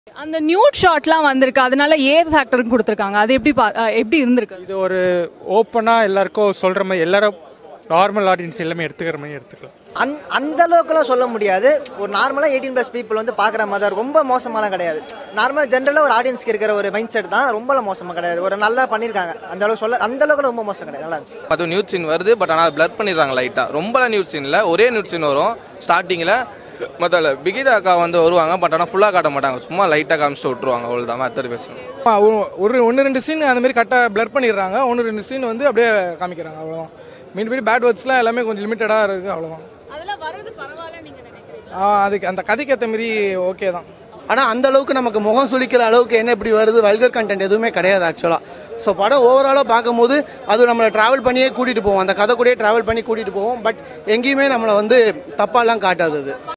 அந்த நியூட் ஷாட்லாம் வந்திருக்கு அதனால ஏ ஃபேக்டர் கொடுத்துருக்காங்க அது எப்படி பா- அஹ் எப்படி இருந்திருக்கு இது ஒரு ஓப்பனாக எல்லாருக்கும் சொல்கிற மாதிரி எல்லாரும் நார்மல் ஆடியன்ஸ் எல்லாமே எடுத்துக்கிற மாதிரி எடுத்துக்கலாம் அந் அந்த அளவுக்குலாம் சொல்ல முடியாது ஒரு நார்மலாக எயிட்டீன் ப்ளஸ் பீப்புள் வந்து பார்க்குற மாதிரி தான் ரொம்ப மோசமாலாம் கிடையாது நார்மலாக ஜென்ரலாக ஒரு ஆடியன்ஸ்க்கு இருக்கிற ஒரு மைண்ட் செட் தான் ரொம்பலாம் மோசமாக கிடையாது ஒரு நல்லா பண்ணியிருக்காங்க அந்த அளவுக்கு சொல்ல அந்த அளவுக்கு ரொம்ப மோசம் கிடையாது நல்லா இருந்துச்சு அது நியூட் சீன் வருது பட் ஆனால் பிளர் பண்ணிடுறாங்க லைட்டாக ரொம்பலாம் நியூட் சீன் இல்லை ஒரே நியூட் சீன் வரும் ஸ்டார்டிங்கில் மற்ற பிகிடா அக்கா வந்து வருவாங்க பட் ஆனால் ஃபுல்லாக காட்ட மாட்டாங்க சும்மா லைட்டாக காமிச்சிட்டு விட்ருவாங்க அவ்வளோதான் மற்ற பேசணும் ஆ, ஒரு- ஒரு ஒன்று ரெண்டு சீன் அந்த மாதிரி கரெக்டாக பிளர் பண்ணிடுறாங்க ஒன்று ரெண்டு சீன் வந்து அப்படியே காமிக்கிறாங்க அவ்வளோதான் மீன்படி பேட் வேர்ட்ஸ்லாம் எல்லாமே கொஞ்சம் லிமிட்டடாக இருக்குது அவ்வளோதான் அதெல்லாம் வரது பரவாயில்ல நீங்க நினைக்கிறீங்க ஆ, அதுக்கு அந்த கதைக்கு ஏற்ற மாரி ஓகே தான் ஆனால் அந்த அளவுக்கு நமக்கு முகம் சுளிக்கிற அளவுக்கு என்ன இப்படி வருது வல்கர் கண்டென்ட் எதுவுமே கிடையாது ஆக்சுவலாக ஸோ படம் ஓவராலாக பார்க்கும்போது அது நம்மளை ட்ராவல் பண்ணியே கூட்டிகிட்டு போவோம் அந்த கதை கூடயே ட்ராவல் பண்ணி கூட்டிகிட்டு போவோம் பட் எங்கேயுமே நம்மளை வந்து தப்பாலாம் காட்டாது அது